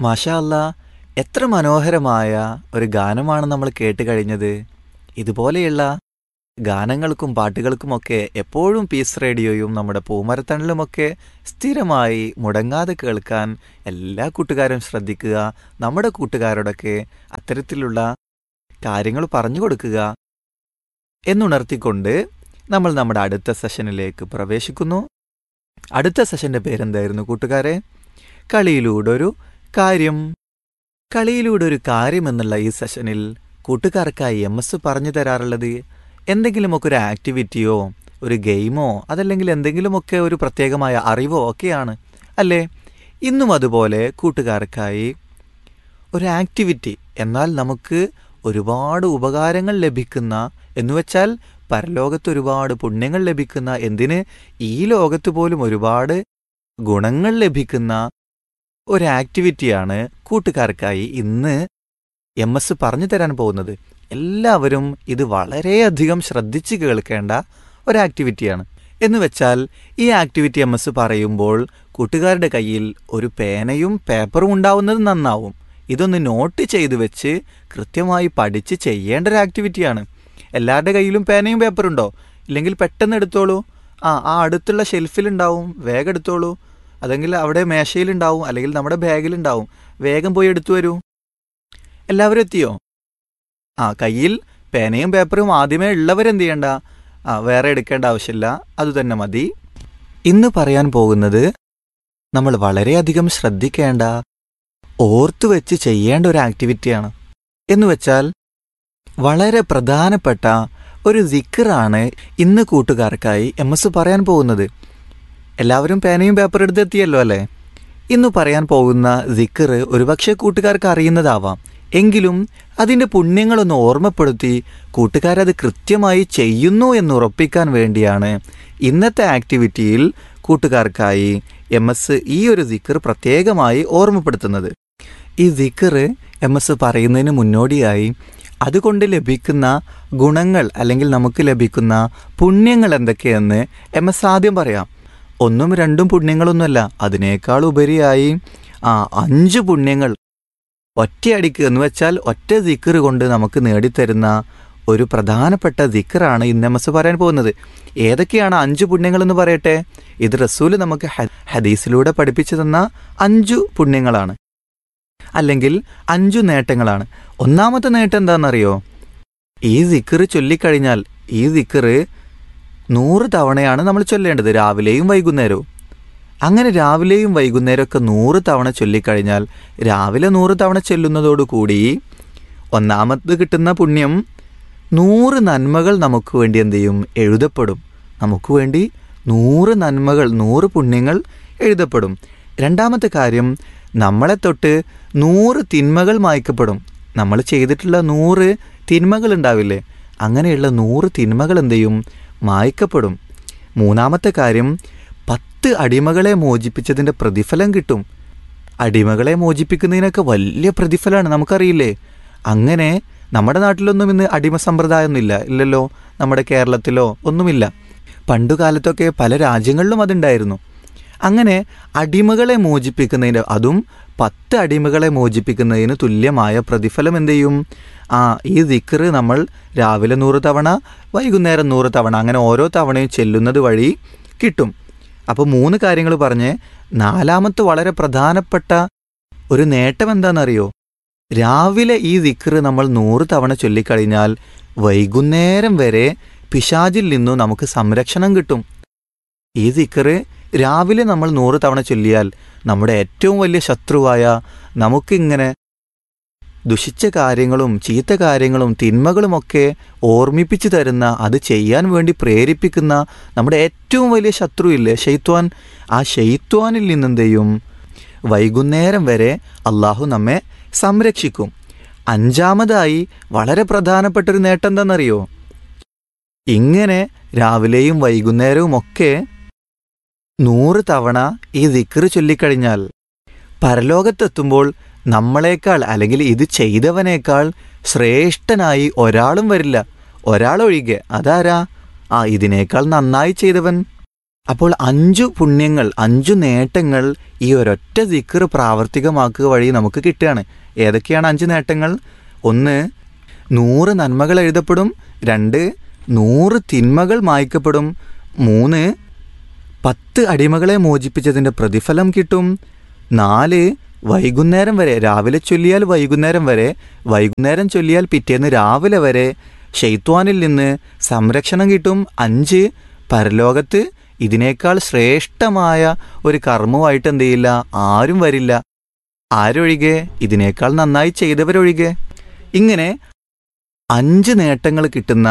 മാഷാ അല്ലാ എത്ര മനോഹരമായ ഒരു ഗാനമാണ് നമ്മൾ കേട്ട് കഴിഞ്ഞത് ഇതുപോലെയുള്ള ഗാനങ്ങൾക്കും പാട്ടുകൾക്കുമൊക്കെ എപ്പോഴും പീസ് റേഡിയോയും നമ്മുടെ പൂമരത്തണലുമൊക്കെ സ്ഥിരമായി മുടങ്ങാതെ കേൾക്കാൻ എല്ലാ കൂട്ടുകാരും ശ്രദ്ധിക്കുക നമ്മുടെ കൂട്ടുകാരോടൊക്കെ അത്തരത്തിലുള്ള കാര്യങ്ങൾ പറഞ്ഞു കൊടുക്കുക എന്നുണർത്തിക്കൊണ്ട് നമ്മൾ നമ്മുടെ അടുത്ത സെഷനിലേക്ക് പ്രവേശിക്കുന്നു അടുത്ത സെഷന്റെ പേരെന്തായിരുന്നു കൂട്ടുകാരെ കളിയിലൂടെ ഒരു കാര്യം കളിയിലൂടെ ഒരു കാര്യം എന്നുള്ള ഈ സെഷനിൽ കൂട്ടുകാർക്കായി എം എസ് പറഞ്ഞു തരാറുള്ളത് എന്തെങ്കിലുമൊക്കെ ഒരു ആക്ടിവിറ്റിയോ ഒരു ഗെയിമോ അതല്ലെങ്കിൽ എന്തെങ്കിലുമൊക്കെ ഒരു പ്രത്യേകമായ അറിവോ ഒക്കെയാണ് അല്ലേ ഇന്നും അതുപോലെ കൂട്ടുകാർക്കായി ഒരു ആക്ടിവിറ്റി എന്നാൽ നമുക്ക് ഒരുപാട് ഉപകാരങ്ങൾ ലഭിക്കുന്ന എന്നുവെച്ചാൽ പരലോകത്ത് ഒരുപാട് പുണ്യങ്ങൾ ലഭിക്കുന്ന എന്തിന് ഈ ലോകത്ത് പോലും ഒരുപാട് ഗുണങ്ങൾ ലഭിക്കുന്ന ഒരു ആക്ടിവിറ്റിയാണ് കൂട്ടുകാർക്കായി ഇന്ന് എം എസ് പറഞ്ഞു തരാൻ പോകുന്നത് എല്ലാവരും ഇത് വളരെയധികം ശ്രദ്ധിച്ച് കേൾക്കേണ്ട ഒരു ആക്ടിവിറ്റിയാണ് എന്ന് വെച്ചാൽ ഈ ആക്ടിവിറ്റി എം എസ് പറയുമ്പോൾ കൂട്ടുകാരുടെ കയ്യിൽ ഒരു പേനയും പേപ്പറും ഉണ്ടാവുന്നത് നന്നാവും ഇതൊന്ന് നോട്ട് ചെയ്തു വെച്ച് കൃത്യമായി പഠിച്ച് ചെയ്യേണ്ട ഒരു ആക്ടിവിറ്റിയാണ് എല്ലാവരുടെ കയ്യിലും പേനയും പേപ്പറും ഉണ്ടോ ഇല്ലെങ്കിൽ പെട്ടെന്ന് എടുത്തോളൂ ആ ആ അടുത്തുള്ള ഷെൽഫിലുണ്ടാവും വേഗം എടുത്തോളൂ അല്ലെങ്കിൽ അവിടെ മേശയിലുണ്ടാവും അല്ലെങ്കിൽ നമ്മുടെ ബാഗിലുണ്ടാവും വേഗം പോയി എടുത്തു വരൂ എല്ലാവരും എത്തിയോ ആ കയ്യിൽ പേനയും പേപ്പറും ആദ്യമേ ഉള്ളവരെന്ത് ചെയ്യണ്ട ആ വേറെ എടുക്കേണ്ട ആവശ്യമില്ല അതുതന്നെ മതി ഇന്ന് പറയാൻ പോകുന്നത് നമ്മൾ വളരെയധികം ശ്രദ്ധിക്കേണ്ട ഓർത്തു വെച്ച് ചെയ്യേണ്ട ഒരു ആക്ടിവിറ്റിയാണ് എന്ന് വെച്ചാൽ വളരെ പ്രധാനപ്പെട്ട ഒരു സിക്കറാണ് ഇന്ന് കൂട്ടുകാർക്കായി എം എസ് പറയാൻ പോകുന്നത് എല്ലാവരും പേനയും പേപ്പറും എടുത്തെത്തിയല്ലോ അല്ലേ ഇന്ന് പറയാൻ പോകുന്ന സിക്കർ ഒരുപക്ഷെ കൂട്ടുകാർക്ക് അറിയുന്നതാവാം എങ്കിലും അതിൻ്റെ പുണ്യങ്ങളൊന്ന് ഓർമ്മപ്പെടുത്തി കൂട്ടുകാരത് കൃത്യമായി ചെയ്യുന്നു എന്ന് ഉറപ്പിക്കാൻ വേണ്ടിയാണ് ഇന്നത്തെ ആക്ടിവിറ്റിയിൽ കൂട്ടുകാർക്കായി എം എസ് ഈ ഒരു സിക്കർ പ്രത്യേകമായി ഓർമ്മപ്പെടുത്തുന്നത് ഈ സിക്കർ എം എസ് പറയുന്നതിന് മുന്നോടിയായി അതുകൊണ്ട് ലഭിക്കുന്ന ഗുണങ്ങൾ അല്ലെങ്കിൽ നമുക്ക് ലഭിക്കുന്ന പുണ്യങ്ങൾ എന്തൊക്കെയെന്ന് എം എസ് ആദ്യം പറയാം ഒന്നും രണ്ടും പുണ്യങ്ങളൊന്നുമല്ല അതിനേക്കാൾ ഉപരിയായി ആ അഞ്ച് പുണ്യങ്ങൾ ഒറ്റയടിക്ക് എന്ന് വെച്ചാൽ ഒറ്റ ദിക്കറ് കൊണ്ട് നമുക്ക് നേടിത്തരുന്ന ഒരു പ്രധാനപ്പെട്ട ദിക്കറാണ് ഇന്ന് എം എസ് പറയാൻ പോകുന്നത് ഏതൊക്കെയാണ് അഞ്ച് പുണ്യങ്ങളെന്ന് പറയട്ടെ ഇത് റസൂല് നമുക്ക് ഹ- ഹദീസിലൂടെ പഠിപ്പിച്ചു തന്ന അഞ്ചു പുണ്യങ്ങളാണ് അല്ലെങ്കിൽ അഞ്ചു നേട്ടങ്ങളാണ് ഒന്നാമത്തെ നേട്ടം എന്താണെന്നറിയോ ഈ ദിക്കറ് ചൊല്ലിക്കഴിഞ്ഞാൽ ഈ ദിക്കറ് നൂറ് തവണയാണ് നമ്മൾ ചൊല്ലേണ്ടത് രാവിലെയും വൈകുന്നേരവും അങ്ങനെ രാവിലെയും വൈകുന്നേരമൊക്കെ നൂറ് തവണ ചൊല്ലിക്കഴിഞ്ഞാൽ രാവിലെ നൂറ് തവണ ചെല്ലുന്നതോടുകൂടി ഒന്നാമത് കിട്ടുന്ന പുണ്യം നൂറ് നന്മകൾ നമുക്ക് വേണ്ടി എന്ത് ചെയ്യും എഴുതപ്പെടും നമുക്ക് വേണ്ടി നൂറ് നന്മകൾ നൂറ് പുണ്യങ്ങൾ എഴുതപ്പെടും രണ്ടാമത്തെ കാര്യം നമ്മളെ തൊട്ട് നൂറ് തിന്മകൾ മായ്ക്കപ്പെടും നമ്മൾ ചെയ്തിട്ടുള്ള നൂറ് തിന്മകൾ ഉണ്ടാവില്ലേ അങ്ങനെയുള്ള നൂറ് തിന്മകൾ എന്ത് ചെയ്യും മായ്ക്കപ്പെടും മൂന്നാമത്തെ കാര്യം പത്ത് അടിമകളെ മോചിപ്പിച്ചതിൻ്റെ പ്രതിഫലം കിട്ടും അടിമകളെ മോചിപ്പിക്കുന്നതിനൊക്കെ വലിയ പ്രതിഫലമാണ് നമുക്കറിയില്ലേ അങ്ങനെ നമ്മുടെ നാട്ടിലൊന്നും ഇന്ന് അടിമ സമ്പ്രദായമൊന്നുമില്ല ഇല്ലല്ലോ നമ്മുടെ കേരളത്തിലോ ഒന്നുമില്ല പണ്ടുകാലത്തൊക്കെ പല രാജ്യങ്ങളിലും അതുണ്ടായിരുന്നു അങ്ങനെ അടിമകളെ മോചിപ്പിക്കുന്നതിന് അതും പത്ത് അടിമകളെ മോചിപ്പിക്കുന്നതിന് തുല്യമായ പ്രതിഫലം എന്ത് ചെയ്യും ആ ഈ ദിക്കറ് നമ്മൾ രാവിലെ നൂറ് തവണ വൈകുന്നേരം നൂറ് തവണ അങ്ങനെ ഓരോ തവണയും ചെല്ലുന്നത് വഴി കിട്ടും അപ്പോൾ മൂന്ന് കാര്യങ്ങൾ പറഞ്ഞ് നാലാമത്തെ വളരെ പ്രധാനപ്പെട്ട ഒരു നേട്ടം എന്താണെന്നറിയോ രാവിലെ ഈ ദിക്കറ് നമ്മൾ നൂറ് തവണ ചൊല്ലിക്കഴിഞ്ഞാൽ വൈകുന്നേരം വരെ പിശാചിൽ നിന്നും നമുക്ക് സംരക്ഷണം കിട്ടും ഈ ദിക്കറ് രാവിലെ നമ്മൾ നൂറ് തവണ ചൊല്ലിയാൽ നമ്മുടെ ഏറ്റവും വലിയ ശത്രുവായ നമുക്കിങ്ങനെ ദുഷിച്ച കാര്യങ്ങളും ചീത്ത കാര്യങ്ങളും തിന്മകളുമൊക്കെ ഓർമ്മിപ്പിച്ചു തരുന്ന അത് ചെയ്യാൻ വേണ്ടി പ്രേരിപ്പിക്കുന്ന നമ്മുടെ ഏറ്റവും വലിയ ശത്രു ഇല്ലേ ഷെയ്ത്വാൻ ആ ഷെയ്ത്വാനിൽ നിന്നെന്ത് ചെയ്യും വൈകുന്നേരം വരെ അള്ളാഹു നമ്മെ സംരക്ഷിക്കും അഞ്ചാമതായി വളരെ പ്രധാനപ്പെട്ട ഒരു നേട്ടം എന്താണെന്നറിയോ ഇങ്ങനെ രാവിലെയും വൈകുന്നേരവും ഒക്കെ നൂറ് തവണ ഈ ദിക്കറ് ചൊല്ലിക്കഴിഞ്ഞാൽ പരലോകത്തെത്തുമ്പോൾ നമ്മളെക്കാൾ അല്ലെങ്കിൽ ഇത് ചെയ്തവനേക്കാൾ ശ്രേഷ്ഠനായി ഒരാളും വരില്ല ഒരാളൊഴികെ അതാരാ ആ ഇതിനേക്കാൾ നന്നായി ചെയ്തവൻ അപ്പോൾ അഞ്ചു പുണ്യങ്ങൾ അഞ്ചു നേട്ടങ്ങൾ ഈ ഒരൊറ്റ ദിക്കർ പ്രാവർത്തികമാക്കുക വഴി നമുക്ക് കിട്ടുകയാണ് ഏതൊക്കെയാണ് അഞ്ച് നേട്ടങ്ങൾ ഒന്ന് നൂറ് നന്മകൾ എഴുതപ്പെടും രണ്ട് നൂറ് തിന്മകൾ മായ്ക്കപ്പെടും മൂന്ന് പത്ത് അടിമകളെ മോചിപ്പിച്ചതിൻ്റെ പ്രതിഫലം കിട്ടും നാല് വൈകുന്നേരം വരെ രാവിലെ ചൊല്ലിയാൽ വൈകുന്നേരം വരെ വൈകുന്നേരം ചൊല്ലിയാൽ പിറ്റേന്ന് രാവിലെ വരെ ഷെയ്ത്വാനിൽ നിന്ന് സംരക്ഷണം കിട്ടും അഞ്ച് പരലോകത്ത് ഇതിനേക്കാൾ ശ്രേഷ്ഠമായ ഒരു കർമ്മമായിട്ട് എന്ത് ചെയ്യില്ല ആരും വരില്ല ആരൊഴികെ ഇതിനേക്കാൾ നന്നായി ചെയ്തവരൊഴികെ ഇങ്ങനെ അഞ്ച് നേട്ടങ്ങൾ കിട്ടുന്ന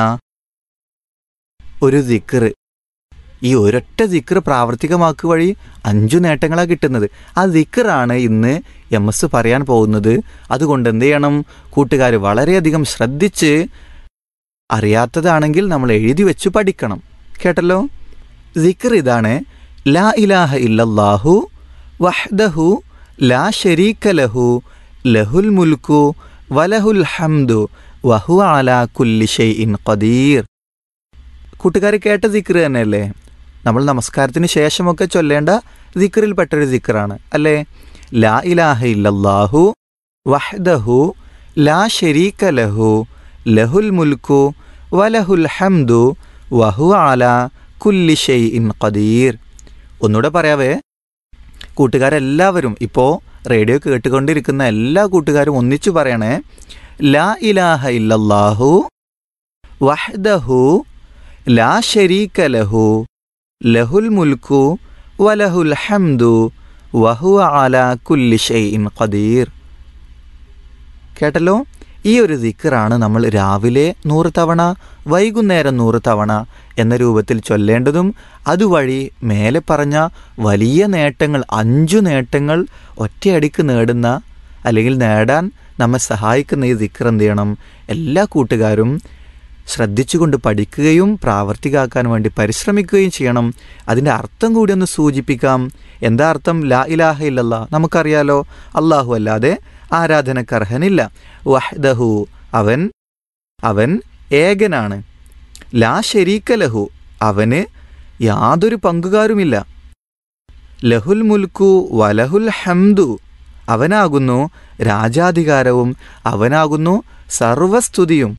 ഒരു ദിക്ർ ഈ ഒരൊറ്റ ദിക്ർ പ്രാവർത്തികമാക്കുക വഴി അഞ്ചു നേട്ടങ്ങളാണ് കിട്ടുന്നത് ആ ദിക്റാണ് ഇന്ന് എം എസ് പറയാൻ പോകുന്നത് അതുകൊണ്ട് എന്ത് ചെയ്യണം കൂട്ടുകാർ വളരെയധികം ശ്രദ്ധിച്ച് അറിയാത്തതാണെങ്കിൽ നമ്മൾ എഴുതി വെച്ച് പഠിക്കണം കേട്ടല്ലോ ദിക്ർ ഇതാണ് ലാ ഇലാഹ ഇല്ലല്ലാഹു വഹ്ദഹു ലാ ഷരീക ലഹു ലഹുൽ മുൽക്കു വലഹുൽ ഹംദു വഹു അലാ കുല്ലി ഷൈഇൻ ഖദീർ കൂട്ടുകാർ കേട്ട ദിക്ർ തന്നെയല്ലേ നമ്മൾ നമസ്കാരത്തിന് ശേഷമൊക്കെ ചൊല്ലേണ്ട ദിക്റിൽപ്പെട്ടൊരു ദിക്റാണ് അല്ലേ ലാ ഇലാഹ ഇല്ലല്ലാഹു വഹ്ദഹു ലാ ഷരീക ലഹു ലഹുൽ മുൽക്കു വലഹുൽ ഹംദു വഹു അലാ കുല്ലി ഷൈഇൻ ഖദീർ ഒന്നുകൂടെ പറയാവേ കൂട്ടുകാരെല്ലാവരും ഇപ്പോൾ റേഡിയോ കേട്ടുകൊണ്ടിരിക്കുന്ന എല്ലാ കൂട്ടുകാരും ഒന്നിച്ചു പറയണേ ലാ ഇലാഹ ഇല്ലല്ലാഹു വഹ്ദഹു ലാ ഷരീക ലഹു ലഹുൽ മുൽക്കു വലഹുൽ ഹംദു വഹുവ അലാ കുല്ലി ഷൈഇൻ ഖദീർ കേട്ടല്ലോ ഈ ഒരു ദിക്കറാണ് നമ്മൾ രാവിലെ നൂറ് തവണ വൈകുന്നേരം നൂറ് തവണ എന്ന രൂപത്തിൽ ചൊല്ലേണ്ടതും അതുവഴി മേലെ പറഞ്ഞ വലിയ നേട്ടങ്ങൾ അഞ്ചു നേട്ടങ്ങൾ ഒറ്റയടിക്ക് നേടുന്ന അല്ലെങ്കിൽ നേടാൻ നമ്മെ സഹായിക്കുന്ന ഈ ദിക്കർ എന്ത് ചെയ്യണം എല്ലാ കൂട്ടുകാരും ശ്രദ്ധിച്ചുകൊണ്ട് പഠിക്കുകയും പ്രാവർത്തികാക്കാൻ വേണ്ടി പരിശ്രമിക്കുകയും ചെയ്യണം അതിൻ്റെ അർത്ഥം കൂടി ഒന്ന് സൂചിപ്പിക്കാം എന്താ അർത്ഥം ലാ ഇലാഹ ഇല്ലല്ല നമുക്കറിയാലോ അള്ളാഹു അല്ലാതെ ആരാധനക്കർഹനില്ല വഹ്ദഹു അവൻ അവൻ ഏകനാണ് ലാ ഷരീക്ക ലഹു അവന് യാതൊരു പങ്കുകാരുമില്ല ലഹുൽ മുൽക്കു വലഹുൽ ഹംദു അവനാകുന്നു രാജാധികാരവും അവനാകുന്നു സർവസ്തുതിയും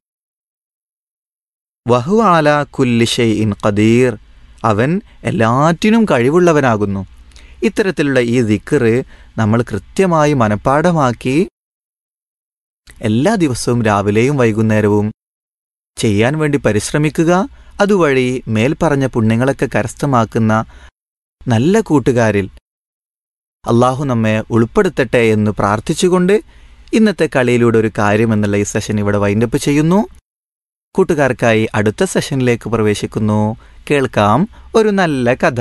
വഹു ആല കുല്ലിഷൈ ഇൻ ഖദീർ അവൻ എല്ലാറ്റിനും കഴിവുള്ളവനാകുന്നു ഇത്തരത്തിലുള്ള ഈ ദിക്കറ് നമ്മൾ കൃത്യമായി മനഃപ്പാഠമാക്കി എല്ലാ ദിവസവും രാവിലെയും വൈകുന്നേരവും ചെയ്യാൻ വേണ്ടി പരിശ്രമിക്കുക അതുവഴി മേൽപ്പറഞ്ഞ പുണ്യങ്ങളൊക്കെ കരസ്ഥമാക്കുന്ന നല്ല കൂട്ടുകാരിൽ അള്ളാഹു നമ്മെ ഉൾപ്പെടുത്തട്ടെ എന്ന് പ്രാർത്ഥിച്ചുകൊണ്ട് ഇന്നത്തെ കളിയിലൂടെ ഒരു കാര്യം എന്നുള്ള ഈ സെഷൻ ഇവിടെ വൈൻഡപ്പ് ചെയ്യുന്നു കൂട്ടുകാർക്കായി അടുത്ത സെഷനിലേക്ക് പ്രവേശിക്കുന്നു കേൾക്കാം ഒരു നല്ല കഥ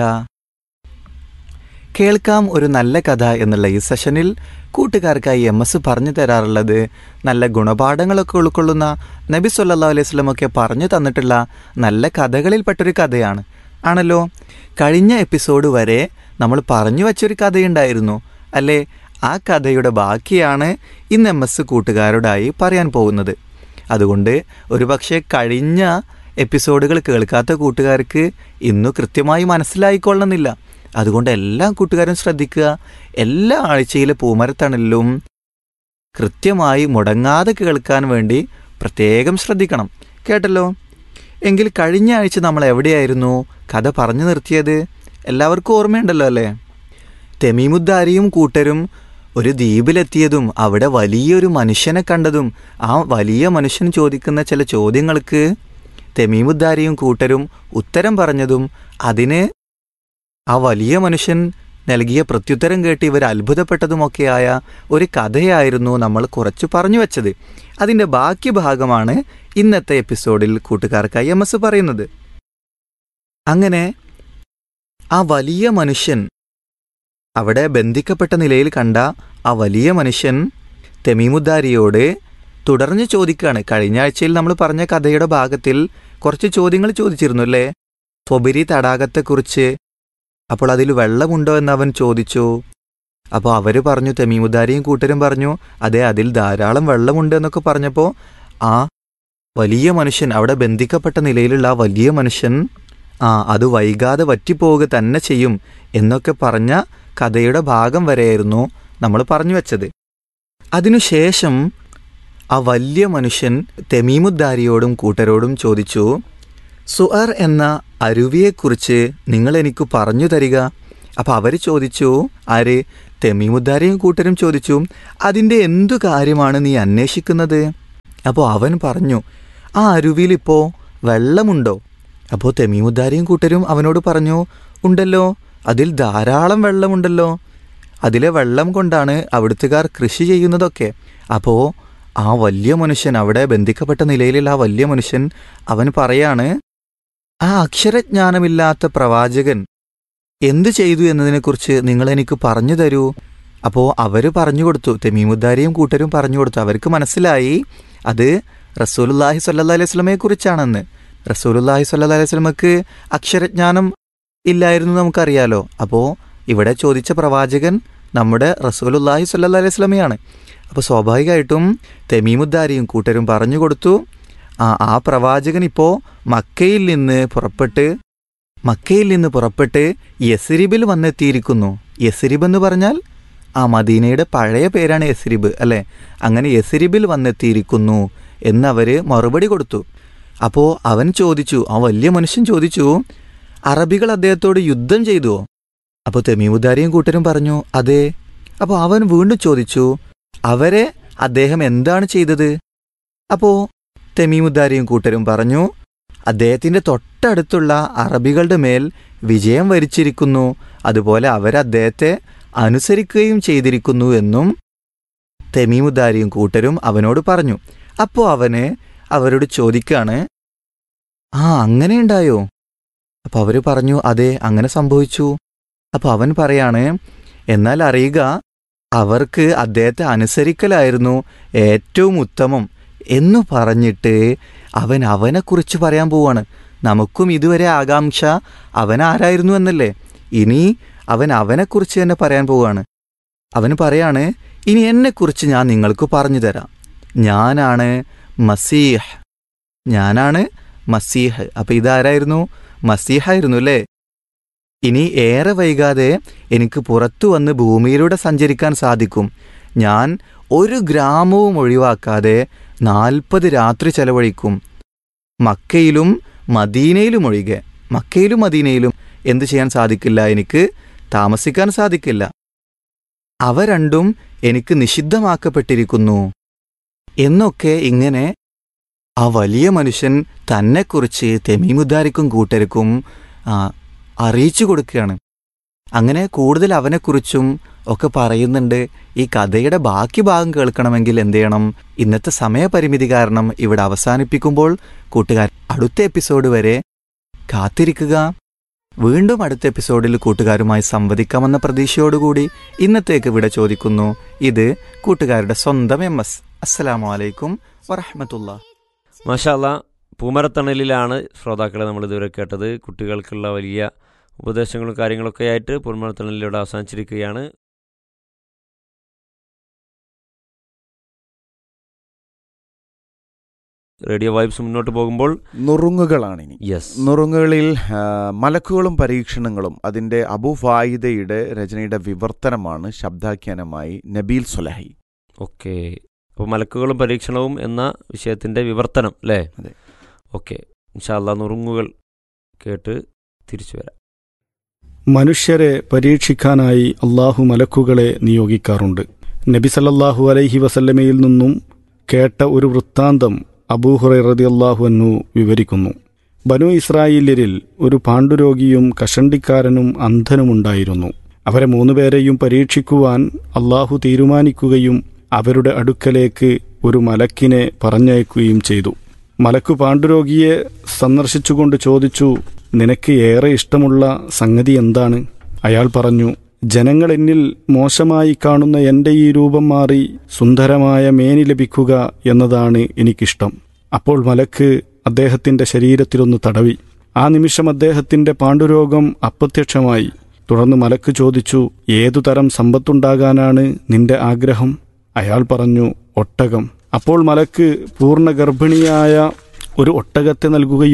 കേൾക്കാം ഒരു നല്ല കഥ എന്നുള്ള ഈ സെഷനിൽ കൂട്ടുകാർക്കായി എം എസ് പറഞ്ഞു തരാറുള്ളത് നല്ല ഗുണപാഠങ്ങളൊക്കെ ഉൾക്കൊള്ളുന്ന നബി സല്ലാ അലൈഹി സ്വലമൊക്കെ പറഞ്ഞു തന്നിട്ടുള്ള നല്ല കഥകളിൽപ്പെട്ടൊരു കഥയാണ് ആണല്ലോ കഴിഞ്ഞ എപ്പിസോഡ് വരെ നമ്മൾ പറഞ്ഞു വച്ചൊരു കഥയുണ്ടായിരുന്നു അല്ലേ ആ കഥയുടെ ബാക്കിയാണ് ഇന്ന് എം എസ് കൂട്ടുകാരോടായി പറയാൻ പോകുന്നത് അതുകൊണ്ട് ഒരുപക്ഷെ കഴിഞ്ഞ എപ്പിസോഡുകൾ കേൾക്കാത്ത കൂട്ടുകാർക്ക് ഇന്നു കൃത്യമായി മനസ്സിലായിക്കൊള്ളണമെന്നില്ല അതുകൊണ്ട് എല്ലാ കൂട്ടുകാരും ശ്രദ്ധിക്കുക എല്ലാ ആഴ്ചയിലെ പൂമരത്തണലിലും കൃത്യമായി മുടങ്ങാതെ കേൾക്കാൻ വേണ്ടി പ്രത്യേകം ശ്രദ്ധിക്കണം കേട്ടല്ലോ എങ്കിൽ കഴിഞ്ഞ ആഴ്ച നമ്മൾ എവിടെയായിരുന്നു കഥ പറഞ്ഞു നിർത്തിയത് എല്ലാവർക്കും ഓർമ്മയുണ്ടല്ലോ അല്ലേ തെമീമുദ്ദാരിയും കൂട്ടരും ഒരു ദ്വീപിലെത്തിയതും അവിടെ വലിയൊരു മനുഷ്യനെ കണ്ടതും ആ വലിയ മനുഷ്യൻ ചോദിക്കുന്ന ചില ചോദ്യങ്ങൾക്ക് തെമീമുദ്ദാരിയും കൂട്ടരും ഉത്തരം പറഞ്ഞതും അതിന് ആ വലിയ മനുഷ്യൻ നൽകിയ പ്രത്യുത്തരം കേട്ട് ഇവർ അത്ഭുതപ്പെട്ടതുമൊക്കെയായ ഒരു കഥയായിരുന്നു നമ്മൾ കുറച്ച് പറഞ്ഞു വച്ചത് അതിൻ്റെ ബാക്കി ഭാഗമാണ് ഇന്നത്തെ എപ്പിസോഡിൽ കൂട്ടുകാർക്കായി എം എസ് പറയുന്നത് അങ്ങനെ ആ വലിയ മനുഷ്യൻ അവിടെ ബന്ധിക്കപ്പെട്ട നിലയിൽ കണ്ട ആ വലിയ മനുഷ്യൻ തെമീമുദ്ദാരിയോട് തുടർന്ന് ചോദിക്കുകയാണ് കഴിഞ്ഞ ആഴ്ചയിൽ നമ്മൾ പറഞ്ഞ കഥയുടെ ഭാഗത്തിൽ കുറച്ച് ചോദ്യങ്ങൾ ചോദിച്ചിരുന്നു അല്ലേ ഫൊബിരി തടാകത്തെക്കുറിച്ച് അപ്പോൾ അതിൽ വെള്ളമുണ്ടോ എന്ന് അവൻ ചോദിച്ചു അപ്പോൾ അവർ പറഞ്ഞു തെമീമുദ്ദാരിയും കൂട്ടരും പറഞ്ഞു അതെ അതിൽ ധാരാളം വെള്ളമുണ്ട് എന്നൊക്കെ പറഞ്ഞപ്പോൾ ആ വലിയ മനുഷ്യൻ അവിടെ ബന്ധിക്കപ്പെട്ട നിലയിലുള്ള ആ വലിയ മനുഷ്യൻ ആ അത് വൈകാതെ വറ്റിപ്പോവുക തന്നെ ചെയ്യും എന്നൊക്കെ പറഞ്ഞ കഥയുടെ ഭാഗം വരെയായിരുന്നു നമ്മൾ പറഞ്ഞു വെച്ചത് അതിനുശേഷം ആ വലിയ മനുഷ്യൻ തെമീമുദ്ദാരിയോടും കൂട്ടരോടും ചോദിച്ചു സുഅർ എന്ന അരുവിയെക്കുറിച്ച് നിങ്ങൾ എനിക്ക് പറഞ്ഞു തരിക അപ്പം അവർ ചോദിച്ചു ആര് തെമീമുദ്ദാരിയും കൂട്ടരും ചോദിച്ചു അതിൻ്റെ എന്തു കാര്യമാണ് നീ അന്വേഷിക്കുന്നത് അപ്പോൾ അവൻ പറഞ്ഞു ആ അരുവിയിലിപ്പോൾ വെള്ളമുണ്ടോ അപ്പോൾ തെമീമുദ്ദാരിയും കൂട്ടരും അവനോട് പറഞ്ഞു ഉണ്ടല്ലോ അതിൽ ധാരാളം വെള്ളമുണ്ടല്ലോ അതിലെ വെള്ളം കൊണ്ടാണ് അവിടുത്തുകാർ കൃഷി ചെയ്യുന്നതൊക്കെ അപ്പോൾ ആ വലിയ മനുഷ്യൻ അവിടെ ബന്ധിക്കപ്പെട്ട നിലയിലുള്ള ആ വലിയ മനുഷ്യൻ അവൻ പറയാണ് ആ അക്ഷരജ്ഞാനമില്ലാത്ത പ്രവാചകൻ എന്തു ചെയ്തു എന്നതിനെക്കുറിച്ച് നിങ്ങൾ എനിക്ക് പറഞ്ഞു തരൂ അപ്പോൾ അവർ പറഞ്ഞു കൊടുത്തു തെമീമുദ്ദാരിയും കൂട്ടരും പറഞ്ഞു കൊടുത്തു അവർക്ക് മനസ്സിലായി അത് റസൂലുല്ലാഹി സല്ലാ അലൈഹി സ്വലമയെ കുറിച്ചാണെന്ന് റസൂലുല്ലാഹി സല്ലാ അലൈഹി സ്വലമക്ക് അക്ഷരജ്ഞാനം ഇല്ലായിരുന്നു നമുക്കറിയാലോ അപ്പോൾ ഇവിടെ ചോദിച്ച പ്രവാചകൻ നമ്മുടെ റസൂലുല്ലാഹി സല്ലാ അലൈഹി സ്വലമയാണ് അപ്പോൾ സ്വാഭാവികമായിട്ടും തെമീമുദ്ദാരിയും കൂട്ടരും പറഞ്ഞു കൊടുത്തു ആ ആ പ്രവാചകൻ ഇപ്പോൾ മക്കയിൽ നിന്ന് പുറപ്പെട്ട് മക്കയിൽ നിന്ന് പുറപ്പെട്ട് യസ്രിബിൽ വന്നെത്തിയിരിക്കുന്നു യസ്രിബ് എന്ന് പറഞ്ഞാൽ ആ മദീനയുടെ പഴയ പേരാണ് യസ്രിബ് അല്ലേ അങ്ങനെ യസ്രിബിൽ വന്നെത്തിയിരിക്കുന്നു എന്നവർ മറുപടി കൊടുത്തു അപ്പോൾ അവൻ ചോദിച്ചു ആ വലിയ മനുഷ്യൻ ചോദിച്ചു അറബികൾ അദ്ദേഹത്തോട് യുദ്ധം ചെയ്തുവോ അപ്പോൾ തെമീമുദ്ദാരിയും കൂട്ടരും പറഞ്ഞു അതെ അപ്പോൾ അവൻ വീണ്ടും ചോദിച്ചു അവരെ അദ്ദേഹം എന്താണ് ചെയ്തത് അപ്പോൾ തെമീമുദ്ദാരിയും കൂട്ടരും പറഞ്ഞു അദ്ദേഹത്തിന്റെ തൊട്ടടുത്തുള്ള അറബികളുടെ മേൽ വിജയം വരിച്ചിരിക്കുന്നു അതുപോലെ അവർ അദ്ദേഹത്തെ അനുസരിക്കുകയും ചെയ്തിരിക്കുന്നു എന്നും തെമീമുദ്ദാരിയും കൂട്ടരും അവനോട് പറഞ്ഞു അപ്പോൾ അവന് അവരോട് ചോദിക്കാണ് ആ അങ്ങനെ ഉണ്ടായോ അപ്പൊ അവര് പറഞ്ഞു അതെ അങ്ങനെ സംഭവിച്ചു അപ്പൊ അവൻ പറയാണ് എന്നാൽ അറിയുക അവർക്ക് അദ്ദേഹത്തെ അനുസരിക്കലായിരുന്നു ഏറ്റവും ഉത്തമം എന്നു പറഞ്ഞിട്ട് അവൻ അവനെക്കുറിച്ച് പറയാൻ പോവാണ് നമുക്കും ഇതുവരെ ആകാംക്ഷ അവൻ ആരായിരുന്നു എന്നല്ലേ ഇനി അവൻ അവനെക്കുറിച്ച് തന്നെ പറയാൻ പോവാണ് അവൻ പറയാണ് ഇനി എന്നെക്കുറിച്ച് ഞാൻ നിങ്ങൾക്ക് പറഞ്ഞു തരാം ഞാനാണ് മസീഹ് ഞാനാണ് മസീഹ് അപ്പൊ ഇതാരായിരുന്നു മസീഹായിരുന്നു അല്ലേ ഇനി ഏറെ വൈകാതെ എനിക്ക് പുറത്തു വന്ന് ഭൂമിയിലൂടെ സഞ്ചരിക്കാൻ സാധിക്കും ഞാൻ ഒരു ഗ്രാമവും ഒഴിവാക്കാതെ നാൽപ്പത് രാത്രി ചെലവഴിക്കും മക്കയിലും മദീനയിലും ഒഴികെ മക്കയിലും മദീനയിലും എന്തു ചെയ്യാൻ സാധിക്കില്ല എനിക്ക് താമസിക്കാൻ സാധിക്കില്ല അവ രണ്ടും എനിക്ക് നിഷിദ്ധമാക്കപ്പെട്ടിരിക്കുന്നു എന്നൊക്കെ ഇങ്ങനെ ആ വലിയ മനുഷ്യൻ തന്നെക്കുറിച്ച് തെമീമുദ്ദാരിക്കും കൂട്ടർക്കും ആ, അറിയിച്ചു കൊടുക്കുകയാണ് അങ്ങനെ കൂടുതൽ അവനെക്കുറിച്ചും ഒക്കെ പറയുന്നുണ്ട് ഈ കഥയുടെ ബാക്കി ഭാഗം കേൾക്കണമെങ്കിൽ എന്ത് ചെയ്യണം ഇന്നത്തെ സമയപരിമിതി കാരണം ഇവിടെ അവസാനിപ്പിക്കുമ്പോൾ കൂട്ടുകാർ അടുത്ത എപ്പിസോഡ് വരെ കാത്തിരിക്കുക വീണ്ടും അടുത്ത എപ്പിസോഡിൽ കൂട്ടുകാരുമായി സംവദിക്കാമെന്ന പ്രതീക്ഷയോടുകൂടി ഇന്നത്തേക്ക് ഇവിടെ ചോദിക്കുന്നു ഇത് കൂട്ടുകാരുടെ സ്വന്തം എം എസ് അസ്സലാമലൈക്കും വറഹമത്തുള്ള മാഷാല്ല പൂമരത്തണലിലാണ് ശ്രോതാക്കളെ നമ്മൾ ഇതുവരെ കേട്ടത് കുട്ടികൾക്കുള്ള വലിയ ഉപദേശങ്ങളും കാര്യങ്ങളൊക്കെ ആയിട്ട് പൂമരത്തണലിലൂടെ അവസാനിച്ചിരിക്കുകയാണ് റേഡിയോ വൈബ്സ് മുന്നോട്ട് പോകുമ്പോൾ നുറുങ്ങുകളാണിനി യെസ് നുറുങ്ങുകളിൽ ആ, മലക്കുകളും പരീക്ഷണങ്ങളും അതിൻ്റെ അബുഫായിദയുടെ രചനയുടെ വിവർത്തനമാണ് ശബ്ദാഖ്യാനമായി നബീൽ സുലഹി ഓക്കെ അപ്പോൾ മലക്കുകളും പരീക്ഷണവും എന്ന വിഷയത്തിൻ്റെ വിവർത്തനം അല്ലേ അതെ. ഓക്കെ ഇൻഷാല്ല നുറുങ്ങുകൾ കേട്ട് തിരിച്ചു വരാം മനുഷ്യരെ പരീക്ഷിക്കാനായി അള്ളാഹു മലക്കുകളെ നിയോഗിക്കാറുണ്ട് നബി സല്ലല്ലാഹു അലൈഹി വസല്ലമയിൽ നിന്നും കേട്ട ഒരു വൃത്താന്തം അബൂഹുറൈ റളിയല്ലാഹു അൻഹു വിവരിക്കുന്നു ബനു ഇസ്രായേല്യരിൽ ഒരു പാണ്ഡുരോഗിയും കഷണ്ടിക്കാരനും അന്ധനുമുണ്ടായിരുന്നു അവരെ മൂന്നുപേരെയും പരീക്ഷിക്കുവാൻ അള്ളാഹു തീരുമാനിക്കുകയും അവരുടെ അടുക്കലേക്ക് ഒരു മലക്കിനെ പറഞ്ഞയക്കുകയും ചെയ്തു മലക്കു പാണ്ഡുരോഗിയെ സന്ദർശിച്ചുകൊണ്ട് ചോദിച്ചു നിനക്ക് ഏറെ ഇഷ്ടമുള്ള സംഗതി എന്താണ് അയാൾ പറഞ്ഞു ജനങ്ങൾ എന്നിൽ മോശമായി കാണുന്ന എന്റെ ഈ രൂപം മാറി സുന്ദരമായ മേനി ലഭിക്കുക എന്നതാണ് എനിക്കിഷ്ടം അപ്പോൾ മലക്ക് അദ്ദേഹത്തിന്റെ ശരീരത്തിലൊന്ന് തടവി ആ നിമിഷം അദ്ദേഹത്തിന്റെ പാണ്ഡുരോഗം അപ്രത്യക്ഷമായി തുടർന്ന് മലക്ക് ചോദിച്ചു ഏതു തരം സമ്പത്തുണ്ടാകാനാണ് നിന്റെ ആഗ്രഹം അയാൾ പറഞ്ഞു ഒട്ടകം അപ്പോൾ മലക്ക് പൂർണ്ണ ഗർഭിണിയായ ഒരു ഒട്ടകത്തെ നൽകുകയും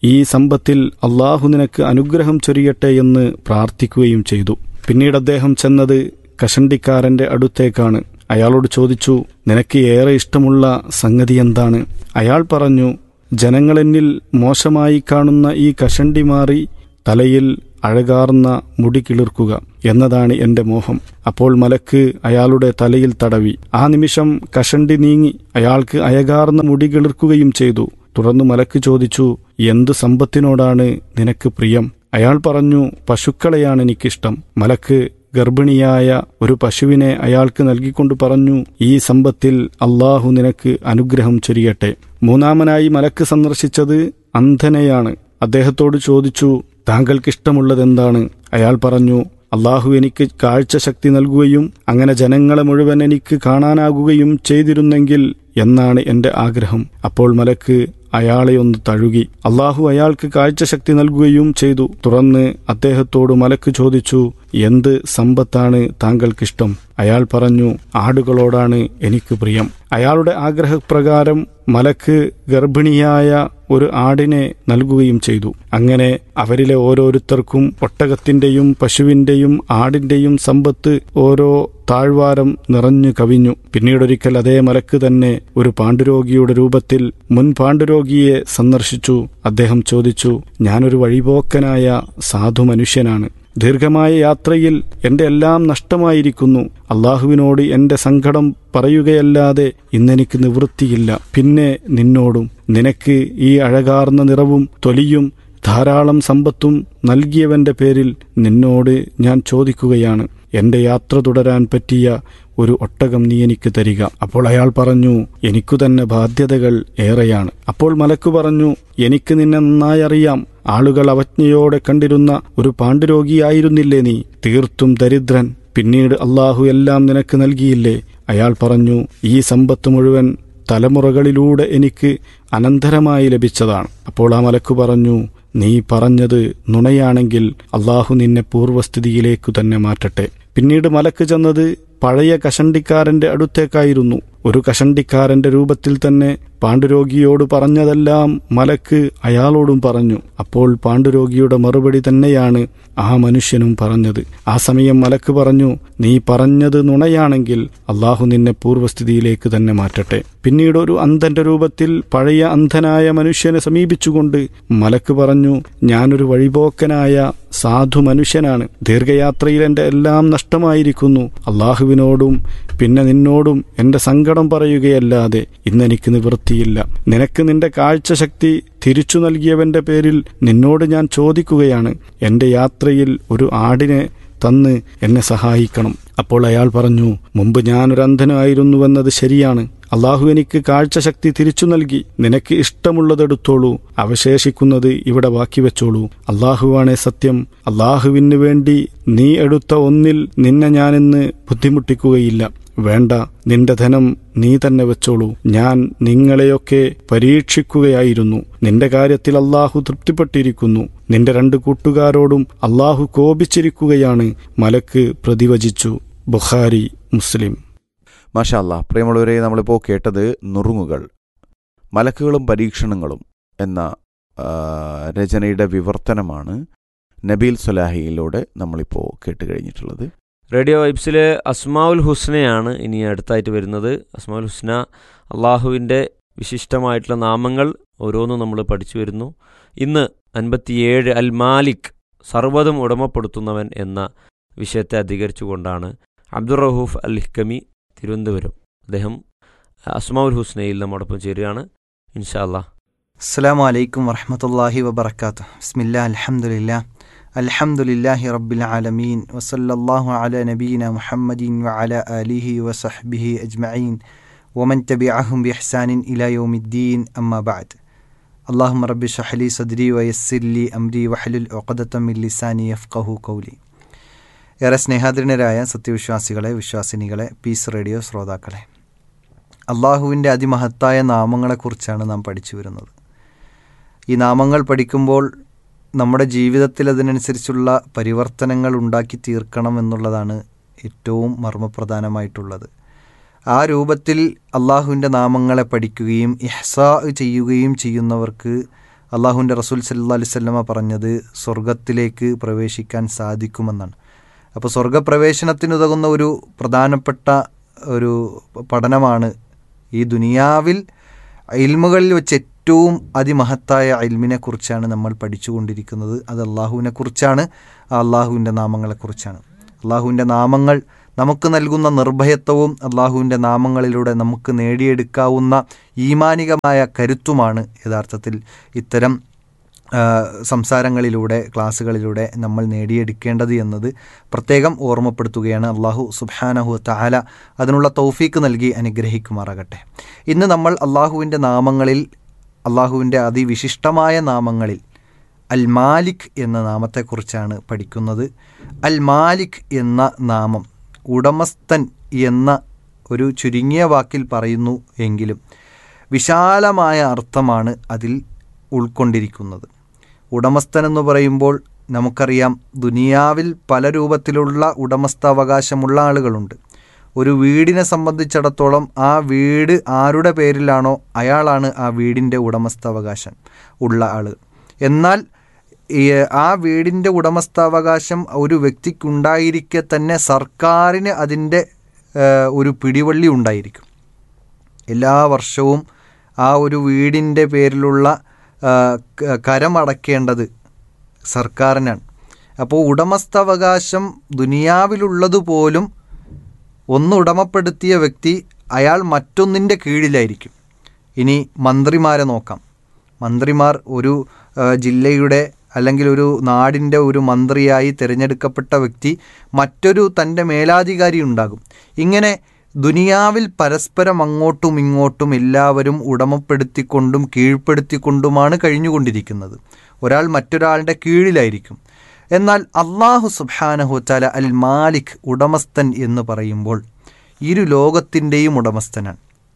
ഈ സമ്പത്തിൽ അള്ളാഹു നിനക്ക് അനുഗ്രഹം ചൊരിയട്ടെ എന്ന് പ്രാർത്ഥിക്കുകയും ചെയ്തു പിന്നീട് അദ്ദേഹം ചെന്നത് കഷണ്ടിക്കാരന്റെ അടുത്തേക്കാണ് അയാളോട് ചോദിച്ചു നിനക്ക് ഏറെ ഇഷ്ടമുള്ള സംഗതി എന്താണ് അയാൾ പറഞ്ഞു ജനങ്ങളെന്നിൽ മോശമായി കാണുന്ന ഈ കഷണ്ടി മാറി തലയിൽ അഴകാർന്ന മുടി കിളിർക്കുക എന്നതാണ് എന്റെ മോഹം അപ്പോൾ മലക്ക് അയാളുടെ തലയിൽ തടവി ആ നിമിഷം കഷണ്ടി നീങ്ങി അയാൾക്ക് അയകാർന്ന മുടി കിളിർക്കുകയും ചെയ്തു തുടർന്ന് മലക്ക് ചോദിച്ചു എന്ത് സമ്പത്തിനോടാണ് നിനക്ക് പ്രിയം അയാൾ പറഞ്ഞു പശുക്കളെയാണ് എനിക്കിഷ്ടം മലക്ക് ഗർഭിണിയായ ഒരു പശുവിനെ അയാൾക്ക് നൽകിക്കൊണ്ട് പറഞ്ഞു ഈ സമ്പത്തിൽ അള്ളാഹു നിനക്ക് അനുഗ്രഹം ചൊരിയട്ടെ മൂന്നാമനായി മലക്ക് സന്ദർശിച്ചത് അന്ധനെയാണ് അദ്ദേഹത്തോട് ചോദിച്ചു താങ്കൾക്കിഷ്ടമുള്ളതെന്താണ് അയാൾ പറഞ്ഞു അള്ളാഹു എനിക്ക് കാഴ്ചശക്തി നൽകുകയും അങ്ങനെ ജനങ്ങളെ മുഴുവൻ എനിക്ക് കാണാനാകുകയും ചെയ്തിരുന്നെങ്കിൽ എന്നാണ് എന്റെ ആഗ്രഹം അപ്പോൾ മലക്ക് അയാളെ ഒന്ന് തഴുകി അള്ളാഹു അയാൾക്ക് കാഴ്ചശക്തി നൽകുകയും ചെയ്തു തുറന്ന് അദ്ദേഹത്തോട് മലക്ക് ചോദിച്ചു എന്ത് സമ്പത്താണ് താങ്കൾക്കിഷ്ടം അയാൾ പറഞ്ഞു ആടുകളോടാണ് എനിക്ക് പ്രിയം അയാളുടെ ആഗ്രഹപ്രകാരം മലക്ക് ഗർഭിണിയായ ഒരു ആടിനെ നൽകുകയും ചെയ്തു അങ്ങനെ അവരിലെ ഓരോരുത്തർക്കും ഒട്ടകത്തിന്റെയും പശുവിന്റെയും ആടിന്റെയും സമ്പത്ത് ഓരോ താഴ്വാരം നിറഞ്ഞു കവിഞ്ഞു പിന്നീടൊരിക്കൽ അതേ മലക്ക് തന്നെ ഒരു പാണ്ഡുരോഗിയുടെ രൂപത്തിൽ മുൻ പാണ്ഡുരോഗിയെ സന്ദർശിച്ചു അദ്ദേഹം ചോദിച്ചു ഞാനൊരു വഴിപോക്കനായ സാധു മനുഷ്യനാണ് ദീർഘമായ യാത്രയിൽ എന്റെ എല്ലാം നഷ്ടമായിരിക്കുന്നു അള്ളാഹുവിനോട് എന്റെ സങ്കടം പറയുകയല്ലാതെ ഇന്നെനിക്ക് നിവൃത്തിയില്ല പിന്നെ നിന്നോടും നിനക്ക് ഈ അഴകാർന്ന നിറവും തൊലിയും ധാരാളം സമ്പത്തും നൽകിയവന്റെ പേരിൽ നിന്നോട് ഞാൻ ചോദിക്കുകയാണ് എന്റെ യാത്ര തുടരാൻ പറ്റിയ ഒരു ഒട്ടകം നീ എനിക്ക് തരിക അപ്പോൾ അയാൾ പറഞ്ഞു എനിക്കു തന്നെ ബാധ്യതകൾ ഏറെയാണ് അപ്പോൾ മലക്കു പറഞ്ഞു എനിക്ക് നിന്നെ നന്നായി അറിയാം ആളുകൾ അവജ്ഞയോടെ കണ്ടിരുന്ന ഒരു പാണ്ഡുരോഗിയായിരുന്നില്ലേ നീ തീർത്തും ദരിദ്രൻ പിന്നീട് അള്ളാഹു എല്ലാം നിനക്ക് നൽകിയില്ലേ അയാൾ പറഞ്ഞു ഈ സമ്പത്ത് മുഴുവൻ തലമുറകളിലൂടെ എനിക്ക് അനന്തരമായി ലഭിച്ചതാണ് അപ്പോൾ ആ മലക്കു പറഞ്ഞു നീ പറഞ്ഞത് നുണയാണെങ്കിൽ അള്ളാഹു നിന്നെ പൂർവ്വസ്ഥിതിയിലേക്കു തന്നെ മാറ്റട്ടെ പിന്നീട് മലക്ക് ചെന്നത് പഴയ കഷണ്ടിക്കാരന്റെ അടുത്തേക്കായിരുന്നു ഒരു കഷണ്ടിക്കാരന്റെ രൂപത്തിൽ തന്നെ പാണ്ഡുരോഗിയോട് പറഞ്ഞതെല്ലാം മലക്ക് അയാളോടും പറഞ്ഞു അപ്പോൾ പാണ്ഡുരോഗിയുടെ മറുപടി തന്നെയാണ് ആ മനുഷ്യനും പറഞ്ഞത് ആ സമയം മലക്ക് പറഞ്ഞു നീ പറഞ്ഞത് നുണയാണെങ്കിൽ അള്ളാഹു നിന്നെ പൂർവ്വസ്ഥിതിയിലേക്ക് തന്നെ മാറ്റട്ടെ പിന്നീട് ഒരു അന്ധന്റെ രൂപത്തിൽ പഴയ അന്ധനായ മനുഷ്യനെ സമീപിച്ചുകൊണ്ട് മലക്ക് പറഞ്ഞു ഞാനൊരു വഴിപോക്കനായ സാധു മനുഷ്യനാണ് ദീർഘയാത്രയിൽ എന്റെ എല്ലാം നഷ്ടമായിരിക്കുന്നു അള്ളാഹുവിനോടും പിന്നെ നിന്നോടും എന്റെ സങ്കടം പറയുകയല്ലാതെ ഇന്നെനിക്ക് നിവൃത്തിയില്ല നിനക്ക് നിന്റെ കാഴ്ചശക്തി തിരിച്ചു നൽകിയവന്റെ പേരിൽ നിന്നോട് ഞാൻ ചോദിക്കുകയാണ് എന്റെ യാത്രയിൽ ഒരു ആടിനെ തന്ന് എന്നെ സഹായിക്കണം അപ്പോൾ അയാൾ പറഞ്ഞു മുമ്പ് ഞാനൊരു അന്ധനായിരുന്നുവെന്നത് ശരിയാണ് അള്ളാഹു എനിക്ക് കാഴ്ചശക്തി തിരിച്ചു നൽകി നിനക്ക് ഇഷ്ടമുള്ളതെടുത്തോളൂ അവശേഷിക്കുന്നത് ഇവിടെ ബാക്കി വെച്ചോളൂ അള്ളാഹുവാണേ സത്യം അള്ളാഹുവിന് വേണ്ടി നീ എടുത്ത ഒന്നിൽ നിന്നെ ഞാനിന്ന് ബുദ്ധിമുട്ടിക്കുകയില്ല വേണ്ട നിന്റെ ധനം നീ തന്നെ വെച്ചോളൂ ഞാൻ നിങ്ങളെയൊക്കെ പരീക്ഷിക്കുകയായിരുന്നു നിന്റെ കാര്യത്തിൽ അള്ളാഹു തൃപ്തിപ്പെട്ടിരിക്കുന്നു നിന്റെ രണ്ട് കൂട്ടുകാരോടും അള്ളാഹു കോപിച്ചിരിക്കുകയാണ് മലക്ക് പ്രതിവചിച്ചു ബുഖാരി മുസ്ലിം മാഷാ അല്ലാ പ്രിയമുള്ളവരെ നമ്മളിപ്പോൾ കേട്ടത് നുറുങ്ങുകൾ മലക്കുകളും പരീക്ഷണങ്ങളും എന്ന ആ, രചനയുടെ വിവർത്തനമാണ് നബീൽ സൊലാഹിയിലൂടെ നമ്മളിപ്പോൾ കേട്ട് കഴിഞ്ഞിട്ടുള്ളത് റേഡിയോ വൈബ്സിലെ അസ്മാഉൽ ഹുസ്നയാണ് ഇനി അടുത്തായിട്ട് വരുന്നത് അസ്മാഉൽ ഹുസ്ന അള്ളാഹുവിൻ്റെ വിശിഷ്ടമായിട്ടുള്ള നാമങ്ങൾ ഓരോന്നും നമ്മൾ പഠിച്ചു വരുന്നു ഇന്ന് അൻപത്തിയേഴ് അൽ മാലിക് സർവ്വതും ഉടമപ്പെടുത്തുന്നവൻ എന്ന വിഷയത്തെ അധികരിച്ചുകൊണ്ടാണ് അബ്ദുൾ റഹൂഫ് അൽ ഹിക്കമി തിരുവനന്തപുരം അദ്ദേഹം അസ്മാഉൽ ഹുസ്നയിൽ നമ്മോടൊപ്പം ചേരുകയാണ് ഇൻഷാ അല്ലാ السلام عليكم ورحمة الله وبركاته بسم الله الحمد لله الحمد لله رب العالمين وصلى الله على نبينا محمد وعلى آله وصحبه أجمعين ومن تبعهم بإحسان إلى يوم الدين أما بعد اللهم رب اشرح لي صدري ويسر لي أمري واحلل عقدة من لساني يفقه قولي ഏറെ സ്നേഹാദരനരായ സത്യവിശ്വാസികളെ വിശ്വാസിനികളെ പീസ് റേഡിയോ ശ്രോതാക്കളെ അള്ളാഹുവിൻ്റെ അതിമഹത്തായ നാമങ്ങളെക്കുറിച്ചാണ് നാം പഠിച്ചു വരുന്നത് ഈ നാമങ്ങൾ പഠിക്കുമ്പോൾ നമ്മുടെ ജീവിതത്തിൽ അതിനനുസരിച്ചുള്ള പരിവർത്തനങ്ങൾ ഉണ്ടാക്കി തീർക്കണം എന്നുള്ളതാണ് ഏറ്റവും മർമ്മപ്രധാനമായിട്ടുള്ളത് ആ രൂപത്തിൽ അള്ളാഹുവിൻ്റെ നാമങ്ങളെ പഠിക്കുകയും ഇഹ്സാ ചെയ്യുകയും ചെയ്യുന്നവർക്ക് അള്ളാഹുവിൻ്റെ റസൂൽ സല്ലാ അലിസ്വല്ലമ പറഞ്ഞത് സ്വർഗത്തിലേക്ക് പ്രവേശിക്കാൻ സാധിക്കുമെന്നാണ് അപ്പോൾ സ്വർഗപ്രവേശനത്തിനുതകുന്ന ഒരു പ്രധാനപ്പെട്ട ഒരു പഠനമാണ് ഈ ദുനിയാവിൽ ഇൽമുകളിൽ വെച്ച് ഏറ്റവും അതിമഹത്തായ ഇൽമിനെ കുറിച്ചാണ് നമ്മൾ പഠിച്ചുകൊണ്ടിരിക്കുന്നത് അത് അള്ളാഹുവിനെ കുറിച്ചാണ് ആ അള്ളാഹുവിൻ്റെ നാമങ്ങളെക്കുറിച്ചാണ് അള്ളാഹുവിൻ്റെ നാമങ്ങൾ നമുക്ക് നൽകുന്ന നിർഭയത്വവും അള്ളാഹുവിൻ്റെ നാമങ്ങളിലൂടെ നമുക്ക് നേടിയെടുക്കാവുന്ന ഈമാനികമായ കരുത്തുമാണ് യഥാർത്ഥത്തിൽ ഇത്തരം ആ, സംസാരങ്ങളിലൂടെ ക്ലാസ്സുകളിലൂടെ നമ്മൾ നേടിയെടുക്കേണ്ടത് എന്നത് പ്രത്യേകം ഓർമ്മപ്പെടുത്തുകയാണ് അള്ളാഹു സുബ്ഹാനഹു തആല അതിനുള്ള തൗഫീക്ക് നൽകി അനുഗ്രഹിക്കുമാറാകട്ടെ ഇന്ന് നമ്മൾ അള്ളാഹുവിൻ്റെ നാമങ്ങളിൽ അള്ളാഹുവിൻ്റെ അതിവിശിഷ്ടമായ നാമങ്ങളിൽ അൽ മാലിക് എന്ന നാമത്തെക്കുറിച്ചാണ് പഠിക്കുന്നത് അൽ മാലിക് എന്ന നാമം ഉടമസ്ഥൻ എന്ന ഒരു ചുരുങ്ങിയ വാക്കിൽ പറയുന്നു എങ്കിലും വിശാലമായ അർത്ഥമാണ് അതിൽ ഉൾക്കൊണ്ടിരിക്കുന്നത് ഉടമസ്ഥൻ എന്ന് പറയുമ്പോൾ നമുക്കറിയാം ദുനിയാവിൽ പല രൂപത്തിലുള്ള ഉടമസ്ഥാവകാശമുള്ള ആളുകളുണ്ട് ഒരു വീടിനെ സംബന്ധിച്ചിടത്തോളം ആ വീട് ആരുടെ പേരിലാണോ അയാളാണ് ആ വീടിൻ്റെ ഉടമസ്ഥാവകാശം ഉള്ള ആൾ എന്നാൽ ഈ ആ വീടിൻ്റെ ഉടമസ്ഥാവകാശം ഒരു വ്യക്തിക്കുണ്ടായിരിക്കെ തന്നെ സർക്കാരിന് അതിൻ്റെ ഏഹ്, ഒരു പിടിവള്ളി ഉണ്ടായിരിക്കും എല്ലാ വർഷവും ആ ഒരു വീടിൻ്റെ പേരിലുള്ള ആ, ക- കരമടക്കേണ്ടത് സർക്കാരിനാണ് അപ്പോൾ ഉടമസ്ഥാവകാശം ദുനിയാവിലുള്ളതുപോലും ഒന്ന് ഉടമപ്പെടുത്തിയ വ്യക്തി അയാൾ മറ്റൊന്നിൻ്റെ കീഴിലായിരിക്കും ഇനി മന്ത്രിമാരെ നോക്കാം മന്ത്രിമാർ ഒരു ആ, ജില്ലയുടെ അല്ലെങ്കിൽ ഒരു നാടിൻ്റെ ഒരു മന്ത്രിയായി തിരഞ്ഞെടുക്കപ്പെട്ട വ്യക്തി മറ്റൊരു തൻ്റെ മേലാധികാരി ഉണ്ടാകും ഇങ്ങനെ ദുനിയാവിൽ പരസ്പരം അങ്ങോട്ടും ഇങ്ങോട്ടും എല്ലാവരും ഉടമപ്പെടുത്തിക്കൊണ്ടും കീഴ്പ്പെടുത്തിക്കൊണ്ടുമാണ് കഴിഞ്ഞുകൊണ്ടിരിക്കുന്നത് ഒരാൾ മറ്റൊരാളുടെ കീഴിലായിരിക്കും എന്നാൽ അള്ളാഹു സുബ്ഹാനഹു തആല അൽ മാലിക് ഉടമസ്ഥൻ എന്ന് പറയുമ്പോൾ ഇരു ലോകത്തിൻ്റെയും ഉടമസ്ഥനാണ്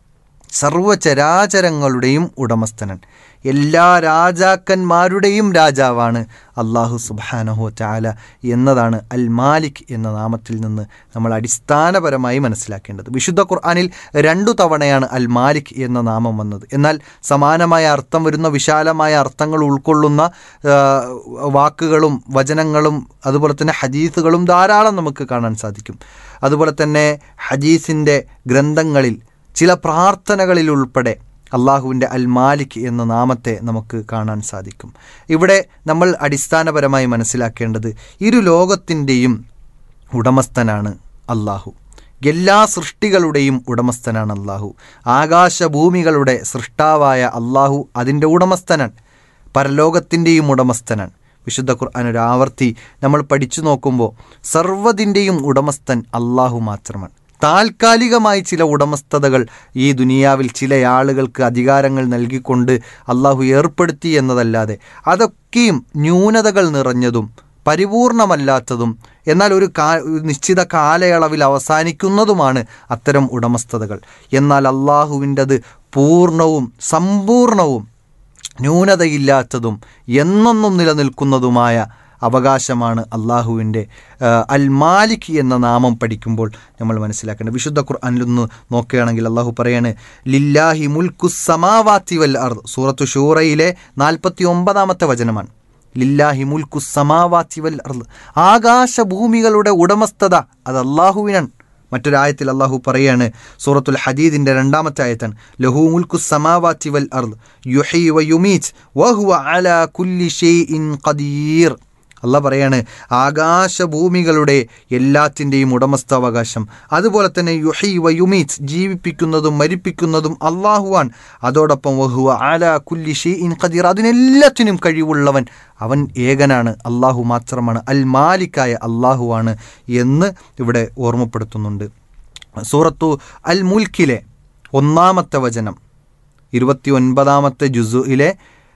സർവചരാചരങ്ങളുടെയും ഉടമസ്ഥനൻ എല്ലാ രാജാക്കന്മാരുടെയും രാജാവാണ് അള്ളാഹു സുബ്ഹാനഹു ചാല എന്നതാണ് അൽ മാലിക് എന്ന നാമത്തിൽ നിന്ന് നമ്മൾ അടിസ്ഥാനപരമായി മനസ്സിലാക്കേണ്ടത് വിശുദ്ധ ഖുർആനിൽ രണ്ടു തവണയാണ് അൽ മാലിക് എന്ന നാമം വന്നത് എന്നാൽ സമാനമായ അർത്ഥം വരുന്ന വിശാലമായ അർത്ഥങ്ങൾ ഉൾക്കൊള്ളുന്ന ആ, വാക്കുകളും വചനങ്ങളും അതുപോലെ തന്നെ ഹദീസുകളും ധാരാളം നമുക്ക് കാണാൻ സാധിക്കും അതുപോലെ തന്നെ ഹദീസിൻ്റെ ഗ്രന്ഥങ്ങളിൽ ചില പ്രാർത്ഥനകളിൽ ഉൾപ്പെടെ അള്ളാഹുവിൻ്റെ അൽ മാലിക് എന്ന നാമത്തെ നമുക്ക് കാണാൻ സാധിക്കും ഇവിടെ നമ്മൾ അടിസ്ഥാനപരമായി മനസ്സിലാക്കേണ്ടത് ഇരു ലോകത്തിൻ്റെയും ഉടമസ്ഥനാണ് അള്ളാഹു എല്ലാ സൃഷ്ടികളുടെയും ഉടമസ്ഥനാണ് അള്ളാഹു ആകാശഭൂമികളുടെ സൃഷ്ടാവായ അള്ളാഹു അതിൻ്റെ ഉടമസ്ഥനാണ് പരലോകത്തിൻ്റെയും ഉടമസ്ഥനാണ് വിശുദ്ധ ഖുർആൻ ഒരു ആവർത്തി നമ്മൾ പഠിച്ചു നോക്കുമ്പോൾ സർവ്വതിൻ്റെയും ഉടമസ്ഥൻ അള്ളാഹു മാത്രമാണ് താൽക്കാലികമായി ചില ഉടമസ്ഥതകൾ ഈ ദുനിയാവിൽ ചില ആളുകൾക്ക് അധികാരങ്ങൾ നൽകിക്കൊണ്ട് അള്ളാഹു ഏർപ്പെടുത്തി എന്നതല്ലാതെ അതൊക്കെയും ന്യൂനതകൾ നിറഞ്ഞതും പരിപൂർണമല്ലാത്തതും എന്നാൽ ഒരു കാ ഒരു നിശ്ചിത കാലയളവിൽ അവസാനിക്കുന്നതുമാണ് അത്തരം ഉടമസ്ഥതകൾ എന്നാൽ അള്ളാഹുവിൻ്റെത് പൂർണ്ണവും സമ്പൂർണവും ന്യൂനതയില്ലാത്തതും എന്നെന്നും നിലനിൽക്കുന്നതുമായ അവകാശമാണ് അള്ളാഹുവിൻ്റെ അൽ മാലിക് എന്ന നാമം പഠിക്കുമ്പോൾ നമ്മൾ മനസ്സിലാക്കേണ്ടത് വിശുദ്ധ ഖുർആനിലൊന്ന് നോക്കുകയാണെങ്കിൽ അള്ളാഹു പറയാണ് ലില്ലാഹി മുൽക്കു സമാവാത്തി വൽ അർദ് സൂറത്തു ഷൂറയിലെ നാൽപ്പത്തി ഒമ്പതാമത്തെ വചനമാണ് ലില്ലാഹി മുൽക്കു സമാവാത്തി വൽ അർദ് ആകാശഭൂമികളുടെ ഉടമസ്ഥത അത് അള്ളാഹുവിനാണ് മറ്റൊരായത്തിൽ അള്ളാഹു പറയാണ് സൂറത്തുൽ ഹദീദിൻ്റെ രണ്ടാമത്തെ ആയത്താണ് ലഹു മുൽക്കു സമാവാത്തി വൽ അർദ് യുഹി വ യുമീറ്റ് വഹുവ അലാ കുല്ലി ഷൈഇൻ ഖദീർ അല്ല പറയാണ് ആകാശഭൂമികളുടെ എല്ലാത്തിൻ്റെയും ഉടമസ്ഥാവകാശം അതുപോലെ തന്നെ യുഹി വ യുമീറ്റ് ജീവിപ്പിക്കുന്നതും മരിപ്പിക്കുന്നതും അള്ളാഹുവാൻ അതോടൊപ്പം വഹുവ ആല കുല്ലി ഷീഇൻ ഖദീർ അതിനെല്ലാത്തിനും കഴിവുള്ളവൻ അവൻ ഏകനാണ് അള്ളാഹു മാത്രമാണ് അൽ മാലിക്കായ അള്ളാഹുവാണ് എന്ന് ഇവിടെ ഓർമ്മപ്പെടുത്തുന്നുണ്ട് സൂറത്തു അൽ മുൽക്കിലെ ഒന്നാമത്തെ വചനം ഇരുപത്തി ഒൻപതാമത്തെ ജുസുയിലെ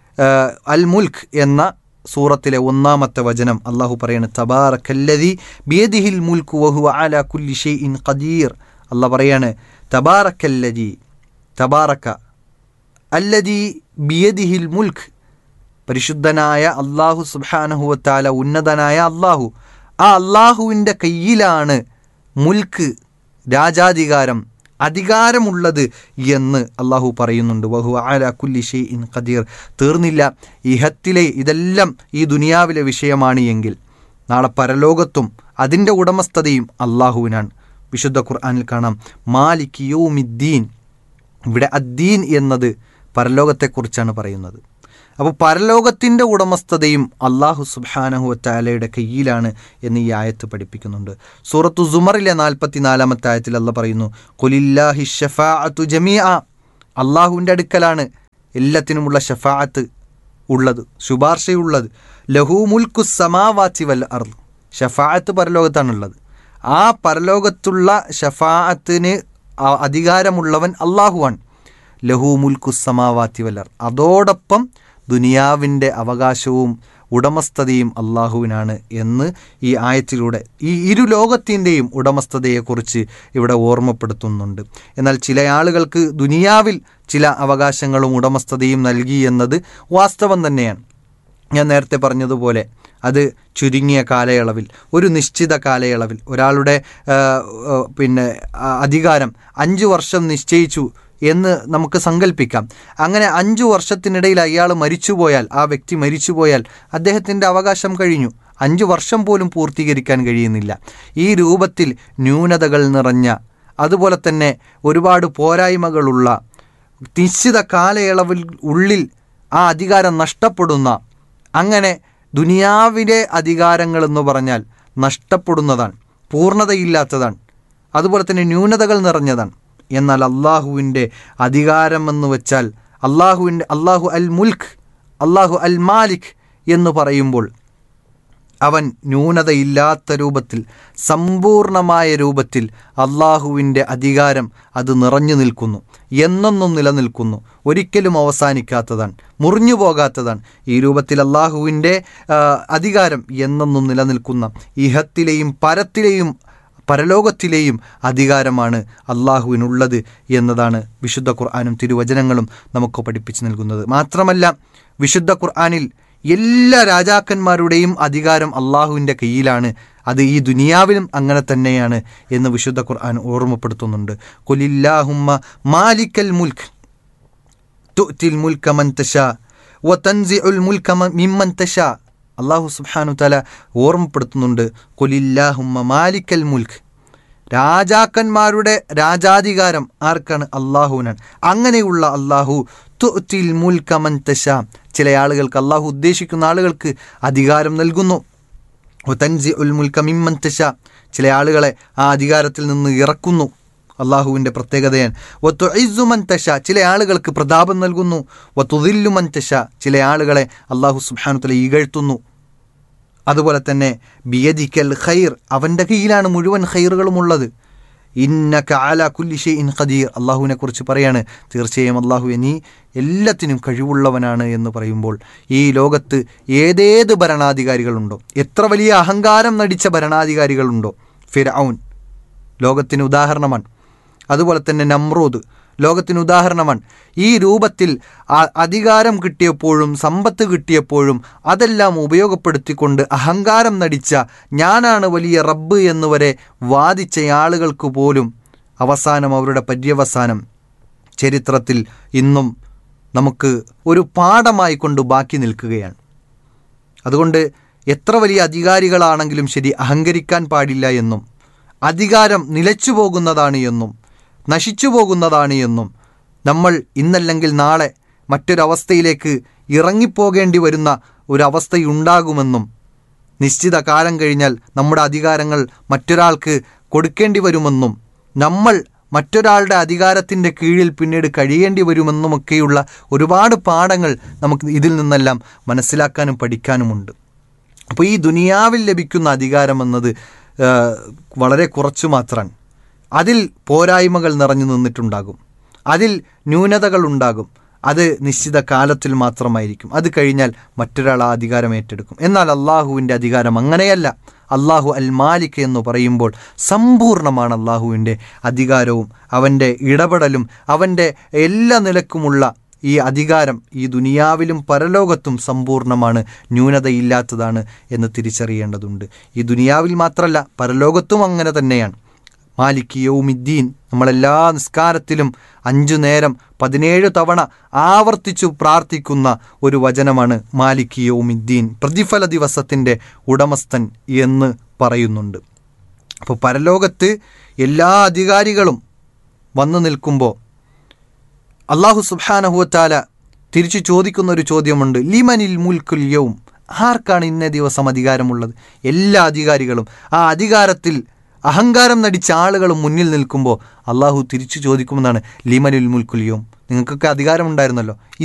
അൽ മുൽക്ക് എന്ന സൂറത്തിലെ ഒന്നാമത്തെ വചനം അള്ളാഹു പറയാണ് തബാറക്കല്ലതി ബിയദിഹിൽ മുൽക്കു വഹു അല കുല്ലി ഷെയ്ഇൻ ഖദീർ അള്ളാഹ് പറയാണ് തബാറക്കല്ലതി തബാറക്ക അല്ലതി ബിയദിഹിൽ മുൽക്ക് പരിശുദ്ധനായ അള്ളാഹു സുബാനഹുവത്താല ഉന്നതനായ അള്ളാഹു ആ അള്ളാഹുവിൻ്റെ കയ്യിലാണ് മുൽക്ക് രാജാധികാരം അധികാരമുള്ളത് എന്ന് അള്ളാഹു പറയുന്നുണ്ട് വഹു ആല കുല്ലി ഷെയ് ഇൻ ഖദീർ തീർന്നില്ല ഇഹത്തിലെ ഇതെല്ലാം ഈ ദുനിയാവിലെ വിഷയമാണ് എങ്കിൽ നാളെ പരലോകത്തും അതിൻ്റെ ഉടമസ്ഥതയും അള്ളാഹുവിനാണ് വിശുദ്ധ ഖുർആനിൽ കാണാം മാലിക് യൗമിദ്ദീൻ ഇവിടെ അദ്ദീൻ എന്നത് പരലോകത്തെക്കുറിച്ചാണ് പറയുന്നത് അപ്പോൾ പരലോകത്തിൻ്റെ ഉടമസ്ഥതയും അള്ളാഹു സുബാനഹു വറ്റാലയുടെ കയ്യിലാണ് എന്ന് ഈ ആയത്ത് പഠിപ്പിക്കുന്നുണ്ട് സൂറത്തു സുമറിലെ നാൽപ്പത്തിനാലാമത്തെ ആയത്തിൽ അല്ല പറയുന്നു കൊലില്ലാഹി ഷഫാഅത്തു ജമിയ അള്ളാഹുവിൻ്റെ അടുക്കലാണ് എല്ലാത്തിനുമുള്ള ഷഫാഅത്ത് ഉള്ളത് ശുപാർശയുള്ളത് ലഹു മുൽക്കു സമാവാച്ചി വൽ അർ ഷഫാഅത്ത് പരലോകത്താണുള്ളത് ആ പരലോകത്തുള്ള ഷഫാഅത്തിന് ആ അധികാരമുള്ളവൻ അള്ളാഹുവാണ് ലഹു മുൽക്കു സമാവാത്തി വല്ലർ അതോടൊപ്പം ദുനിയാവിൻ്റെ അവകാശവും ഉടമസ്ഥതയും അള്ളാഹുവിനാണ് എന്ന് ഈ ആയത്തിലൂടെ ഈ ഇരു ലോകത്തിൻ്റെയും ഉടമസ്ഥതയെക്കുറിച്ച് ഇവിടെ ഓർമ്മപ്പെടുത്തുന്നുണ്ട് എന്നാൽ ചില ആളുകൾക്ക് ദുനിയാവിൽ ചില അവകാശങ്ങളും ഉടമസ്ഥതയും നൽകി എന്നത് വാസ്തവം തന്നെയാണ് ഞാൻ നേരത്തെ പറഞ്ഞതുപോലെ അത് ചുരുങ്ങിയ കാലയളവിൽ ഒരു നിശ്ചിത കാലയളവിൽ ഒരാളുടെ ആ, ആ, പിന്നെ ആ, അധികാരം അഞ്ച് വർഷം നിശ്ചയിച്ചു എന്ന് നമുക്ക് സങ്കല്പിക്കാം അങ്ങനെ അഞ്ചു വർഷത്തിനിടയിൽ അയാൾ മരിച്ചുപോയാൽ ആ വ്യക്തി മരിച്ചുപോയാൽ അദ്ദേഹത്തിൻ്റെ അവകാശം കഴിഞ്ഞു അഞ്ചു വർഷം പോലും പൂർത്തീകരിക്കാൻ കഴിയുന്നില്ല ഈ രൂപത്തിൽ ന്യൂനതകൾ നിറഞ്ഞ അതുപോലെ തന്നെ ഒരുപാട് പോരായ്മകളുള്ള നിശ്ചിത കാലയളവിൽ ഉള്ളിൽ ആ അധികാരം നഷ്ടപ്പെടുന്ന അങ്ങനെ ദുനിയാവിലെ അധികാരങ്ങൾ എന്ന് പറഞ്ഞാൽ നഷ്ടപ്പെടുന്നതാണ് പൂർണ്ണതയില്ലാത്തതാണ് അതുപോലെ തന്നെ ന്യൂനതകൾ നിറഞ്ഞതാണ് എന്നാൽ അള്ളാഹുവിൻ്റെ അധികാരമെന്ന് വെച്ചാൽ അള്ളാഹുവിൻ്റെ അള്ളാഹു അൽ മുൽഖ് അള്ളാഹു അൽ മാലിക് എന്ന് പറയുമ്പോൾ അവൻ ന്യൂനതയില്ലാത്ത രൂപത്തിൽ സമ്പൂർണമായ രൂപത്തിൽ അള്ളാഹുവിൻ്റെ അധികാരം അത് നിറഞ്ഞു നിൽക്കുന്നു എന്നെന്നും നിലനിൽക്കുന്നു ഒരിക്കലും അവസാനിക്കാത്തതാണ് മുറിഞ്ഞു പോകാത്തതാണ് ഈ രൂപത്തിൽ അള്ളാഹുവിൻ്റെ ആ, അധികാരം എന്നെന്നും നിലനിൽക്കുന്ന ഇഹത്തിലെയും പരത്തിലെയും പരലോകത്തിലെയും അധികാരമാണ് അള്ളാഹുവിനുള്ളത് എന്നതാണ് വിശുദ്ധ ഖുർആാനും തിരുവചനങ്ങളും നമുക്ക് പഠിപ്പിച്ചു നൽകുന്നത് മാത്രമല്ല വിശുദ്ധ ഖുർആാനിൽ എല്ലാ രാജാക്കന്മാരുടെയും അധികാരം അള്ളാഹുവിൻ്റെ കയ്യിലാണ് അത് ഈ ദുനിയാവിലും അങ്ങനെ തന്നെയാണ് എന്ന് വിശുദ്ധ ഖുർആൻ ഓർമ്മപ്പെടുത്തുന്നുണ്ട് കൊലില്ലാഹുമ്മ മാലിക്കൽ മുൽക്ക് തുഅ്തിൽ മുൽക്ക മൻ തശാ വതൻസിഉൽ മുൽക്ക മ- മിമ്മൻ തശാ അള്ളാഹു സുബ്ഹാനു തആല ഓർമ്മപ്പെടുത്തുന്നുണ്ട് കൊലില്ലാഹുമ്മ മാലിക്കൽ മുൽക്ക് രാജാക്കന്മാരുടെ രാജാധികാരം ആർക്കാണ് അള്ളാഹുവിനാണ് അങ്ങനെയുള്ള അള്ളാഹു തുഅ്തിൽ മുൽക്ക മൻ തശാ ചില ആളുകൾക്ക് അള്ളാഹു ഉദ്ദേശിക്കുന്ന ആളുകൾക്ക് അധികാരം നൽകുന്നു തൻസി ഉൽ മുൽക്ക മിമ്മൻ തശ ചില ആളുകളെ ആ അധികാരത്തിൽ നിന്ന് ഇറക്കുന്നു അള്ളാഹുവിൻ്റെ പ്രത്യേകതയാണ് ഒത്തു ഇസുമൻ തശ ചില ആളുകൾക്ക് പ്രതാപം നൽകുന്നു ഒത്തുതില്ലുമൻ തശ ചില ആളുകളെ അള്ളാഹു സുബാനുത്തല ഇകഴ്ത്തുന്നു അതുപോലെ തന്നെ ബിയദിക്കൽ ഖൈർ അവൻ്റെ കയ്യിലാണ് മുഴുവൻ ഖൈറുകളും ഉള്ളത് ഇന്നക ആല കുല്ലി ഷെയ്ഇൻ ഖദീർ അള്ളാഹുവിനെ കുറിച്ച് പറയാണ് തീർച്ചയായും അള്ളാഹു നീ എല്ലാത്തിനും കഴിവുള്ളവനാണ് എന്ന് പറയുമ്പോൾ ഈ ലോകത്ത് ഏതേത് ഭരണാധികാരികളുണ്ടോ എത്ര വലിയ അഹങ്കാരം നടിച്ച ഭരണാധികാരികളുണ്ടോ ഫിർഔൻ ലോകത്തിന് ഉദാഹരണമാണ് അതുപോലെ തന്നെ നമ്രൂദ് ലോകത്തിന് ഉദാഹരണമാണ് ഈ രൂപത്തിൽ ആ- അധികാരം കിട്ടിയപ്പോഴും സമ്പത്ത് കിട്ടിയപ്പോഴും അതെല്ലാം ഉപയോഗപ്പെടുത്തിക്കൊണ്ട് അഹങ്കാരം നടിച്ച ഞാനാണ് വലിയ റബ്ബ് എന്ന് വരെ വാദിച്ച ആളുകൾക്ക് പോലും അവസാനം അവരുടെ പര്യവസാനം ചരിത്രത്തിൽ ഇന്നും നമുക്ക് ഒരു പാഠമായി കൊണ്ട് ബാക്കി നിൽക്കുകയാണ് അതുകൊണ്ട് എത്ര വലിയ അധികാരികളാണെങ്കിലും ശരി അഹങ്കരിക്കാൻ പാടില്ല എന്നും അധികാരം നിലച്ചു പോകുന്നതാണ് എന്നും നശിച്ചു പോകുന്നതാണ് എന്നും നമ്മൾ ഇന്നല്ലെങ്കിൽ നാളെ മറ്റൊരവസ്ഥയിലേക്ക് ഇറങ്ങിപ്പോകേണ്ടി വരുന്ന ഒരവസ്ഥയുണ്ടാകുമെന്നും നിശ്ചിത കാലം കഴിഞ്ഞാൽ നമ്മുടെ അധികാരങ്ങൾ മറ്റൊരാൾക്ക് കൊടുക്കേണ്ടി വരുമെന്നും നമ്മൾ മറ്റൊരാളുടെ അധികാരത്തിൻ്റെ കീഴിൽ പിന്നീട് കഴിയേണ്ടി വരുമെന്നുമൊക്കെയുള്ള ഒരുപാട് പാഠങ്ങൾ നമുക്ക് ഇതിൽ നിന്നെല്ലാം മനസ്സിലാക്കാനും പഠിക്കാനുമുണ്ട് അപ്പോൾ ഈ ദുനിയാവിൽ ലഭിക്കുന്ന അധികാരമെന്നത് ആ, വളരെ കുറച്ചു മാത്രമാണ് അതിൽ പോരായ്മകൾ നിറഞ്ഞു നിന്നിട്ടുണ്ടാകും അതിൽ ന്യൂനതകൾ ഉണ്ടാകും അത് നിശ്ചിത കാലത്തിൽ മാത്രമായിരിക്കും അത് കഴിഞ്ഞാൽ മറ്റൊരാൾ ആ അധികാരം ഏറ്റെടുക്കും എന്നാൽ അള്ളാഹുവിൻ്റെ അധികാരം അങ്ങനെയല്ല അള്ളാഹു അൽ മാലിക് എന്ന് പറയുമ്പോൾ സമ്പൂർണ്ണമാണ് അള്ളാഹുവിൻ്റെ അധികാരവും അവൻ്റെ ഇടപെടലും അവൻ്റെ എല്ലാ നിലക്കുമുള്ള ഈ അധികാരം ഈ ദുനിയാവിലും പരലോകത്തും സമ്പൂർണ്ണമാണ് ന്യൂനതയില്ലാത്തതാണ് എന്ന് തിരിച്ചറിയേണ്ടതുണ്ട് ഈ ദുനിയാവിൽ മാത്രമല്ല പരലോകത്തും അങ്ങനെ തന്നെയാണ് മാലിക് യൗമിദ്ദീൻ നമ്മളെല്ലാ നിസ്കാരത്തിലും അഞ്ചു നേരം പതിനേഴ് തവണ ആവർത്തിച്ചു പ്രാർത്ഥിക്കുന്ന ഒരു വചനമാണ് മാലിക് യൗമിദ്ദീൻ പ്രതിഫല ദിവസത്തിൻ്റെ ഉടമസ്ഥൻ എന്ന് പറയുന്നുണ്ട് അപ്പോൾ പരലോകത്ത് എല്ലാ അധികാരികളും വന്നു നിൽക്കുമ്പോൾ അള്ളാഹു സുബാനഹുവത്താല തിരിച്ചു ചോദിക്കുന്ന ഒരു ചോദ്യമുണ്ട് ലിമനിൽ മുൽക്കുൽ യൗം ആർക്കാണ് ഇന്നേ ദിവസം അധികാരമുള്ളത് എല്ലാ അധികാരികളും ആ അധികാരത്തിൽ അഹങ്കാരം നടിച്ച ആളുകളും മുന്നിൽ നിൽക്കുമ്പോൾ അള്ളാഹു തിരിച്ചു ചോദിക്കുമെന്നാണ് ലിമനുൽ മുൽക്കുൽ യൗം നിങ്ങൾക്കൊക്കെ അധികാരമുണ്ടായിരുന്നല്ലോ